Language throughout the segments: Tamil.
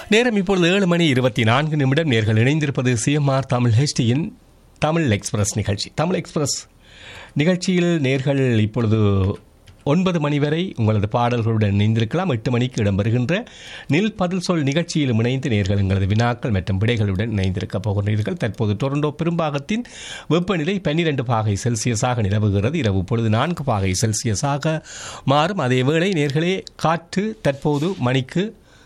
நேரம் இப்பொழுது ஏழு மணி இருபத்தி நான்கு நிமிடம் நேர்கள் இணைந்திருப்பது சிஎம்ஆர் தமிழ் ஹெச்டியின் தமிழ் எக்ஸ்பிரஸ் நிகழ்ச்சி தமிழ் எக்ஸ்பிரஸ் நிகழ்ச்சியில் நேர்கள் இப்பொழுது ஒன்பது மணி வரை உங்களது பாடல்களுடன் இணைந்திருக்கலாம் எட்டு மணிக்கு இடம்பெறுகின்ற நில் பதில் சொல் நிகழ்ச்சியிலும் இணைந்து நேர்கள் எங்களது வினாக்கள் மற்றும் விடைகளுடன் இணைந்திருக்கப் போகிறீர்கள் தற்போது டொரண்டோ பெரும்பாகத்தின் வெப்பநிலை பன்னிரண்டு பாகை செல்சியஸாக நிலவுகிறது இரவு பொழுது நான்கு பாகை செல்சியஸாக மாறும் அதேவேளை நேர்களே காற்று தற்போது மணிக்கு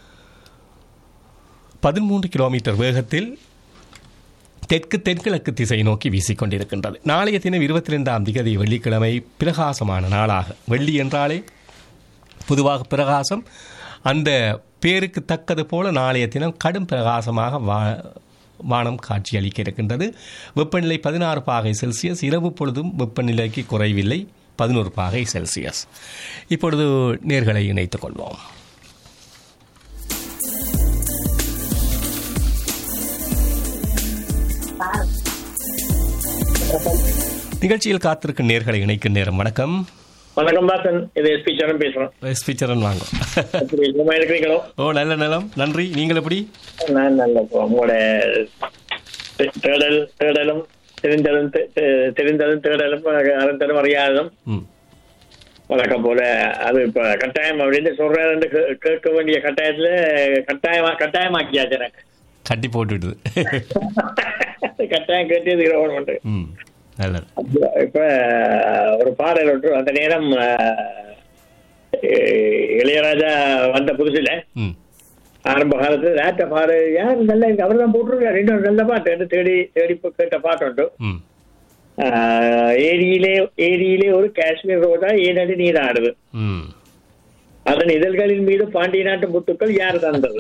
பதிமூன்று கிலோமீட்டர் வேகத்தில் தெற்கு தென்கிழக்கு திசை நோக்கி வீசிக்கொண்டிருக்கின்றது நாளைய தினம் இருபத்தி ரெண்டாம் திகதி வெள்ளிக்கிழமை பிரகாசமான நாளாக வெள்ளி என்றாலே பொதுவாக பிரகாசம் அந்த பேருக்கு தக்கது போல நாளைய தினம் கடும் பிரகாசமாக வா வானம் காட்சியளிக்க இருக்கின்றது வெப்பநிலை பதினாறு பாகை செல்சியஸ் இரவு பொழுதும் வெப்பநிலைக்கு குறைவில்லை பதினோரு பாகை செல்சியஸ் இப்பொழுது நேர்களை இணைத்துக் கொள்வோம் நிகழ்ச்சியில் காத்திருக்கும் நேர்களை இணைக்கும் நேரம் வணக்கம் வணக்கம் பாசன் இது எஸ்பி சரண் பேசுறேன் எஸ்பி சரண் வாங்க எப்படி சும்மா இருக்கிறீங்களோ ஓ நல்ல நலம் நன்றி நீங்கள் எப்படி நான் நல்ல இப்போ உங்களோட தே- தேடல் தேடலும் தெரிந்ததும் தெ- தெ- தெரிந்ததும் தேடலும் அறிந்ததும் அறியாததும் ம் வழக்கம் போல அது இப்ப கட்டாயம் அப்படின்னு சொல்றாரு கேட்க வேண்டிய கட்டாயத்துல கட்டாயமா கட்டாயமாக்கியாச்சு எனக்கு கட்டி போட்டுவிடுது கட்டாயம் கேட்டது இரவு ம் நல்லது இப்ப ஒரு பாடல் ஒன்று அந்த நேரம் அஹ், இளையராஜா வந்த புதுசுல ம் ஆரம்ப காலத்துல லேட்ட பாரு யார் நல்ல அவர் தான் போட்டிருக்காரு இன்னொரு நல்ல பாட்டு என்று தேடி தேடி போய் கேட்ட பாட்டு உண்டு ம் ஆஹ் ஏரியிலே ஏரியிலே ஒரு காஷ்மீர் ரோடா ஏனடி நீர் ஆடுது ம் அதன் இதழ்களின் மீது பாண்டிய நாட்டு முத்துக்கள் யார் தந்தது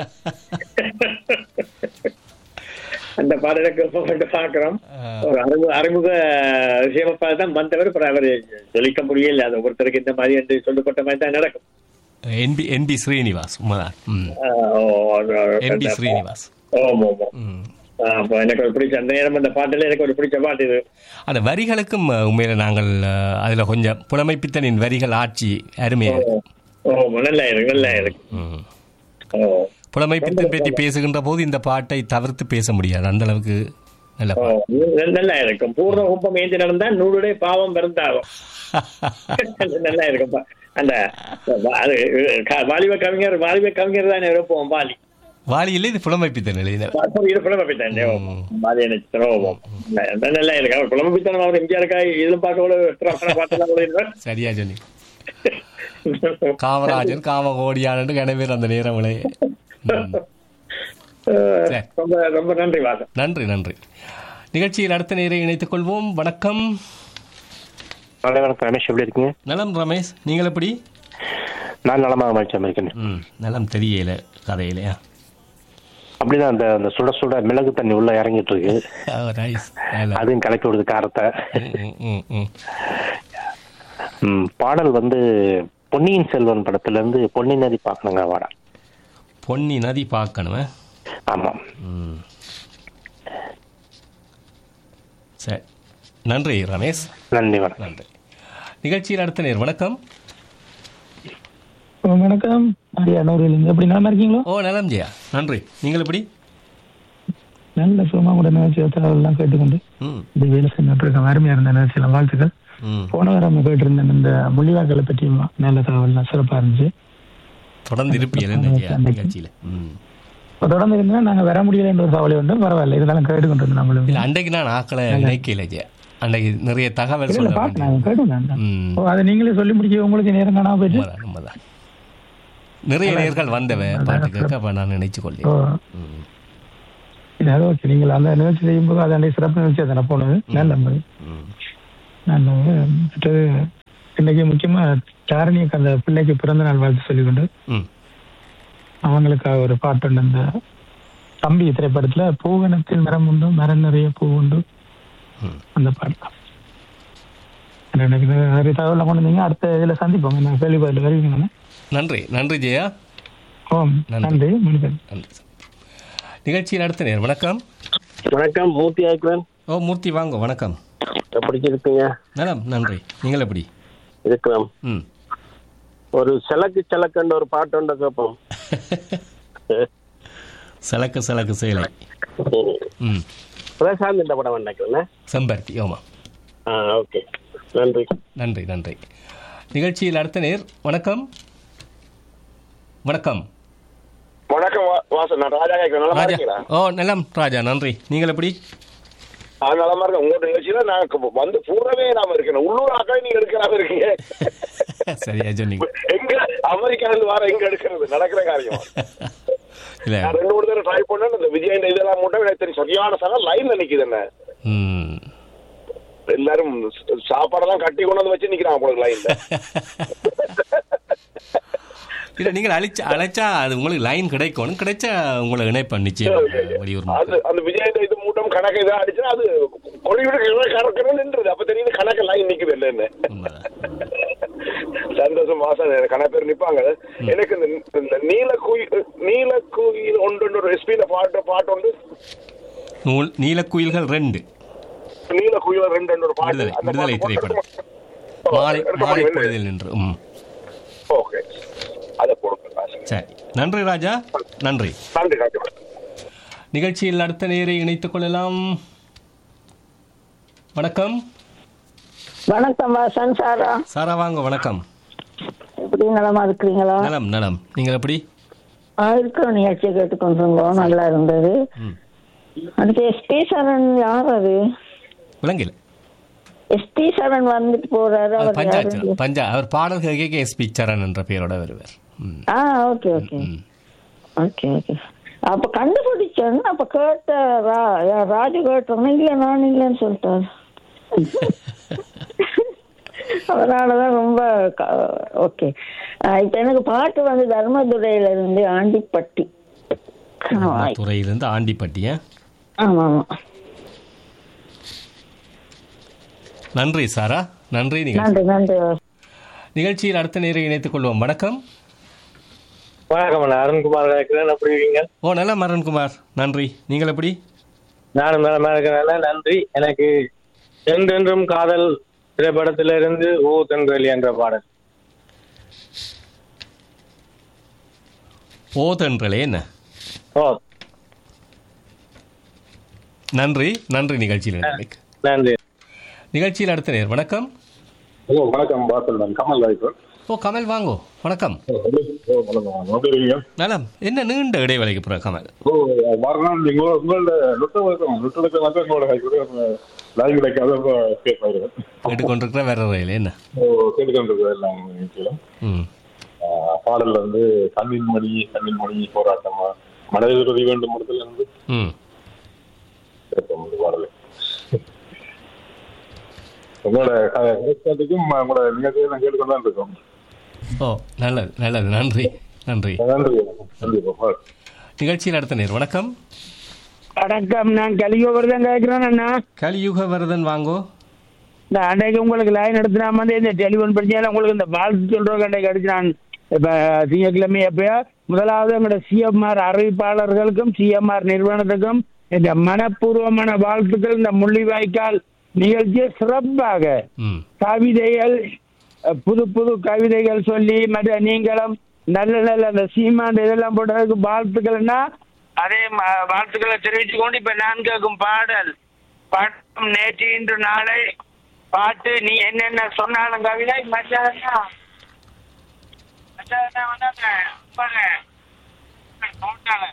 அந்த பாடலை கேட்பட்டு பார்க்கிறோம் ஒரு அறிமுக அறிமுக விஷயமா தான் வந்தவர் அப்புறம் அவர் சொல்லிக்க முடியல அது ஒருத்தருக்கு இந்த மாதிரி என்று சொல்லப்பட்ட மாதிரி தான் நடக்கும் என்பி என்பி ஸ்ரீனிவாஸ் உண்மைதான் ம் ஆஹ் ஓ, அது- என்பி ஸ்ரீனிவாஸ் ஆமா ஆமா ம் ஆஹ் அப்ப எனக்கு ஒரு பிடிச்ச அந்த நேரம் அந்த பாட்டுல எனக்கு ஒரு பிடிச்ச பாட்டு இது அந்த வரிகளுக்கும் அஹ், உண்மையில நாங்கள் அஹ், அதுல கொஞ்சம் புலமைப்பித்தனின் வரிகள் ஆட்சி அருமையா இருக்கு ஓ நல்லா இருக்கு நல்லா இருக்கு ம் ஓ புலமைப்பித்தன் பற்றி பேசுகின்ற போது இந்த பாட்டை தவிர்த்து பேச முடியாது அந்த அளவுக்கு நல்ல ஓ, நல்- நல்லா இருக்கும் பூர்ண கும்பம் ஏந்தி நடந்தா நூலுடைய பாவம் பிறந்தாகும் நல்லா இருக்கும் பா- அந்த வா- அது, க- வாலிப கவிஞர் வாலிப கவிஞர் தான் இருப்போம் வாலி வாலியில் இது புலமைப்பித்தன் எழுதினார் இது புலமப்பித்தான் வாலி நினைச்சிரோம் நல்லா இருக்கு அவர் புலமப்பித்தான் அவர் எம்ஜிஆர் இருக்கா இதுல பார்க்க கூட பாட்டுலாம் கூட இருக்கு. சரியா சொன்னி காமராஜர் காமகோடியானு கனவேர் அந்த நேரம் விளைய ம். சரி. ரொம்ப ரொம்ப நன்றி வாசன் நன்றி நன்றி நிகழ்ச்சியில் அடுத்த நேரை இணைத்துக் கொள்வோம் வணக்கம் காலை வணக்கம் ரமேஷ் எப்படி இருக்கீங்க நலம் ரமேஷ் நீங்கள் எப்படி நான் நலமாக மகிழ்ச்சியாக இருக்கேன் ம் நலம் தெரியல கதையிலையா அப்படிதான் அந்த அந்த சுட சுட மிளகு தண்ணி உள்ள இறங்கிட்டு இருக்கு நைஸ் நல்ல அதையும் கலக்கி விடுது காரத்தை ம், ம், ம். ம், பாடல் வந்து பொன்னியின் செல்வன் படத்துல இருந்து பொன்னி நதி பார்க்கணுங்க வாடா பொன்னி நதி பார்க்கணுமே ஆமாம் ம் சரி நன்றி ரமேஷ் நன்றி வணக்கம் நன்றி நிகழ்ச்சியில் அடுத்த நேர் வணக்கம் வணக்கம் மரியா நூறுலிங்க எப்படி நல்லா இருக்கீங்களோ ஓ நலம் ஜெயா நன்றி நீங்கள் எப்படி நல்ல சுகமா கூட நிகழ்ச்சி எல்லாம் கேட்டுக்கொண்டு ம் இப்படி வேலை செஞ்சுட்டு இருக்கேன் அருமையா இருந்த நிகழ்ச்சியெல்லாம் வாழ்த்துக்கள் ம் போன வாரம் நம்ம கேட்டிருந்தேன் இந்த மொழிவாக்களை பற்றி நல்ல தகவல்லாம் சிறப்பா இருந்துச்சு தொடர்ந்து இருப்பீர்கள் என்ன ஜெயா நிகழ்ச்சியில் ம் இப்ப தொடர்ந்து இருந்தா நாங்க வர முடியல என்ற ஒரு கவலை உண்டு பரவாயில்ல இருந்தாலும் கேட்டுக்கொண்டு இருந்தோம் நம்மளும் இல்லை அன்றைக்கு நான் ஆக்களை நினைக்கல ஜெயா அன்றைக்கு நிறைய தகவல் இல்ல சொல்ல பாட்டு வேண்டியது நாங்க கேட்டுக்கொண்டேன் ம் ஓ அதை நீங்களே சொல்லி முடிக்க உங்களுக்கு நேரம் காணாம போயிட்டு உண்மைதான் உண்மைதான் நிறைய நேர்கள் வந்தவ பாட்டு கேட்க அப்ப நான் நினைச்சு ஓ கொள்ளேன் ம் இல்ல அது ஓகே நீங்கள் அந்த நிகழ்ச்சி செய்யும்போது அது அன்றைக்கு சிறப்பு நிகழ்ச்சி தானே போனது நல்ல மாதிரி ம் நல்ல மற்றது இன்னைக்கு முக்கியமா தாரணிக்கு அந்த பிள்ளைக்கு பிறந்த நாள் வாழ்த்து சொல்லிக்கொண்டு ம் அவங்களுக்காக ஒரு பாட்டு உண்டு இந்த தம்பி திரைப்படத்துல பூவனத்தில் மரம் உண்டு மரம் நிறைய பூ உண்டு ம் அந்த பாட்டு தான். எனக்கு இது நிறைய தகவல் கொண்டு வந்தீங்க அடுத்த இதுல சந்திப்போம் நான் கேள்வி பதில் வருவீங்க நன்றி நன்றி ஜெயா ஓம் நன்றி. நன்றி மனிதன் நன்றி நிகழ்ச்சியில் அடுத்த நேர் வணக்கம் வணக்கம் மூர்த்தி ஆய்க்குவன் ஓ மூர்த்தி வாங்க வணக்கம் எப்படி இருக்கீங்க நலம் நன்றி நீங்கள் எப்படி இருக்கிறோம் ம் ஒரு செலக்கு செலக்கண்ட ஒரு பாட்டு உண்டு கேட்போம் சலக்கு சலக்கு சேலை ம் பிரசாந்த் இந்த படம் நினைக்கிறேன் செம்பருத்தி ஆமா ஆ ஓகே நன்றி நன்றி நன்றி நிகழ்ச்சியில் அடுத்த நேர் வணக்கம் வணக்கம் வணக்கம் வா- வாசன் நான் ராஜா கேட்கிறேன் நல்லா ராஜா இருக்கீங்களா ஓ நலம் ராஜா நன்றி நீங்கள் எப்படி ஆ நலமா இருக்கேன் உங்களோட நிகழ்ச்சியில நான் க- வந்து பூரவே நாம இருக்கேன் உள்ளூர் ஆக்களை நீங்க எடுக்கிறாம இருக்கீங்க சரியா சொன்னீங்க எங்க அமெரிக்கால இருந்து வர எங்க எடுக்கிறது நடக்கிற காரியம் இல்ல நான் ரெண்டு மூணு தடவை ட்ரை பண்ணேன் இந்த விஜய் இந்த இதெல்லாம் மட்டும் எனக்கு தெரியும் சரியான சனம் லைன்ல நிக்குது என்ன ம் எல்லாரும் ச- சாப்பாடெல்லாம் கட்டி கொண்டு வந்து வச்சு நிக்கிறாங்க போல லைன்ல இல்ல நீங்கள் அழைச்சா அழைச்சா அது உங்களுக்கு லைன் கிடைக்கணும் கிடைச்சா உங்களை இணைப்பேன் நிச்சயம் வெளியூர் அது மக்கள். அந்த விஜய் இது மூட்டம் கணக்கு இதாக அடிச்சுன்னா அது கொடியோட கணக்கு நின்றுது அப்ப தெரியுது கணக்கு லைன் நிக்குது இல்லைன்னு உண்மைதான். சந்தோஷம் மாசம் கணக்கு பேர் நிப்பாங்க எனக்கு இந்த இந்த நீல குயில் நீல குயில் ஒன்று ஒரு எஸ்பியில பாட்டு பாட்டு உண்டு நூல் நீலக்குயில்கள் ரெண்டு நீல குயில் ரெண்டு ரெண்டு ஒரு பாட்டு விடுதலை அந்த விடுதலை பாட்டு திரைப்படம் போட்டு- மாலை எடுக்க மாலை முடியும். பொழுதில் நின்று ம் ஓகே அதை போடுங்க சரி நன்றி ராஜா நன்றி நன்றி நன்றி நிகழ்ச்சியில் அடுத்த நேரை இணைத்துக் கொள்ளலாம் வணக்கம் வணக்கம் வாசன் சாரா சாரா வாங்க வணக்கம் எப்படி நலமா இருக்கிறீங்களா நலம் நலம் நீங்கள் எப்படி ஆ, இருக்கிற நிகழ்ச்சியை கேட்டுக்கொண்டிருந்தோம் நல்லா இருந்தது ம் அடுத்து எஸ்பி சரண் யார் அது விளங்கில எஸ்பி சரண் வந்துட்டு போறாரு அவர் பஞ்சாச்சரம் யாரு? பஞ்சா அவர் பாடல்கள் கேட்க எஸ் பி சரண் என்ற பெயரோட வருவார் ம் ஆ ஓகே ஓகே ம் ஓகே ஓகே அப்ப கண்டுபிடிச்சேன் அப்ப கேட்ட ரா- யா- ராஜு கேட்டோம் இல்ல நான் இல்லைன்னு சொல்லிட்டாரு அதனாலதான் ரொம்ப ஓகே இப்ப எனக்கு பாட்டு வந்து தர்மதுரையில இருந்து ஆண்டிப்பட்டி கணவாய் துறையிலிருந்து ஆண்டிப்பட்டிய ஆமா ஆமா நன்றி சாரா நன்றி நிகழ்ச்சி நன்றி நன்றி நிகழ்ச்சியில் அடுத்த நேரை இணைத்துக் கொள்வோம் வணக்கம் வணக்கம் நான் அருண்குமார் இருக்கிறேன் எப்படி இருக்கீங்க ஓ நல்லா மரண்குமார் நன்றி நீங்கள் எப்படி நானும் நலமா இருக்கிறேன் நன்றி எனக்கு என்றென்றும் காதல் திரைப்படத்திலிருந்து ஓ தென்றலி என்ற பாடல் ஓதன்றலே என்ன ஓ நன்றி நன்றி நிகழ்ச்சியில் இணைந்தமைக்கு. நன்றி நிகழ்ச்சியில் அடுத்த நேர் வணக்கம் ஹலோ வணக்கம் பாசல் நான் கமல் ராய்பர் ஓ கமல் வாங்கோ வணக்கம் வணக்கம் எப்படி இருக்கீங்க நலம் என்ன நீண்ட இடைவேளைக்கு பிறகு கமல் ஓ மறுநாள் உங்களோட உங்களோட லுட்ட வழக்கம் லுட்ட வழக்கம் வந்து உங்களோட கைக்கூட லைவ் கிடைக்காத ஸ்பேஸ் ஆயிடுவேன் கேட்டுக்கொண்டிருக்கிற வேற ரயில் என்ன ஓ கேட்டுக்கொண்டிருக்கிறது எல்லாம் நிகழ்ச்சியிலும் ம் பாடல் வந்து கண்ணின் மணி கண்ணின் மணி போராட்டமா மனதில் வேண்டும் இடத்துல இருந்து ம் கேட்போம் இந்த பாடலை உங்களோட கேட்கறதுக்கும் உங்களோட நிகழ்ச்சியை நான் கேட்டுக்கொண்டு தான் இருக்கோம் ஓ நல்லது நல்லது நன்றி நன்றி நன்றி நன்றி பாப்பா நிகழ்ச்சியில் அடுத்த நேர் வணக்கம் வணக்கம் நான் கலியோவர்தான் கேட்கிறேன் அண்ணா கலியுக வரதன் வாங்கோ இந்த அன்றைக்கு உங்களுக்கு லைன் எடுத்து நான் வந்து இந்த டெலிஃபோன் பிரச்சனை உங்களுக்கு இந்த வாழ்த்து சொல்றோம் அன்றைக்கு அடிச்சு நான் இப்ப திங்கட்கிழமை எப்பயா முதலாவது எங்களோட சிஎம்ஆர் அறிவிப்பாளர்களுக்கும் சிஎம்ஆர் நிறுவனத்துக்கும் இந்த மனப்பூர்வமான வாழ்த்துக்கள் இந்த முள்ளிவாய்க்கால் நிகழ்ச்சியை சிறப்பாக ம் கவிதைகள் அஹ், புது புது கவிதைகள் சொல்லி மற்ற நீங்களும் நல்ல நல்ல அந்த சீமான் இதெல்லாம் போட்டதுக்கு வாழ்த்துக்கள்னா அதே ம- வாழ்த்துக்களை தெரிவித்து கொண்டு இப்ப நான் கேட்கும் பாடல் பாட்டம் நேற்று இன்று நாளை பாட்டு நீ என்னென்ன சொன்னாலும் கவிதை மச்சானா மச்சானா வந்து அந்த பாரு, நோட்டால.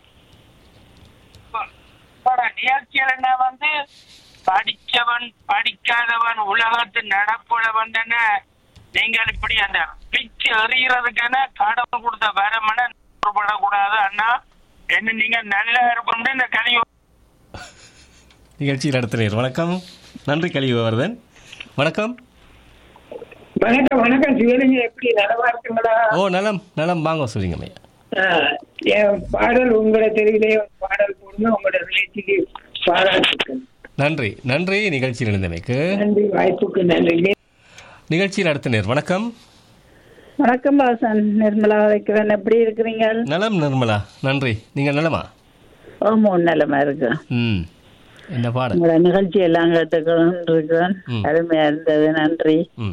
இப்ப நிகழ்ச்சியில் என்ன வந்து படிச்சவன் படிக்காதவன் உலகத்து நடப்புலவன் தானே நீங்கள் இப்படி அந்த பிச்சு எறிகிறதுக்கான கடவுள் கொடுத்த வரமன படக்கூடாது அண்ணா என்ன நீங்க நல்லா இருக்கணும் இந்த கலியோ நிகழ்ச்சியில் அடுத்த நேர் வணக்கம் நன்றி கலியுக வரதன் வணக்கம் வணக்கம் வணக்கம் சிவலிங்க எப்படி நலமா இருக்குங்களா ஓ நலம் நலம் வாங்க சொல்லுங்க ஐயா என் பாடல் உங்களை தெரியலே பாடல் போடுங்க உங்களோட நிகழ்ச்சிக்கு பாராட்டுக்கள் நன்றி நன்றி நிகழ்ச்சியில் இணைந்தமைக்கு நன்றி வாய்ப்புக்கு நன்றி நிகழ்ச்சியில் அடுத்த நேர் வணக்கம் வணக்கம் வாசன் நிர்மலா வைக்கிறேன் எப்படி இருக்கிறீங்க நலம் நிர்மலா நன்றி நீங்கள் நலமா ஓமோ நிலமா இருக்கு ம் என்ன பாடல் உங்களோட நிகழ்ச்சி எல்லாம் கேட்டுக்கிறேன் ம். அருமையா இருந்தது நன்றி ம்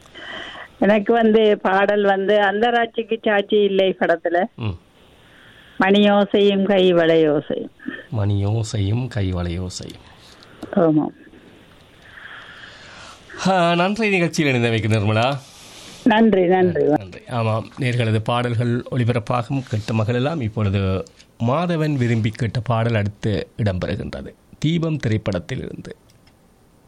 எனக்கு வந்து பாடல் வந்து அந்த ராட்சிக்கு சாட்சி இல்லை படத்துல ம் மணியோசையும் கை வளையோசையும் மணியோசையும் கைவளையோசையும் ஆமாம் ஆ, நன்றி நிகழ்ச்சியில் இணைந்தமைக்கு நிர்மலா நன்றி நன்றி நன்றி ஆமாம் நேர்களது பாடல்கள் ஒளிபரப்பாகும் கேட்ட மகளெல்லாம் இப்பொழுது மாதவன் விரும்பி கேட்ட பாடல் அடுத்து இடம்பெறுகின்றது தீபம் திரைப்படத்தில் இருந்து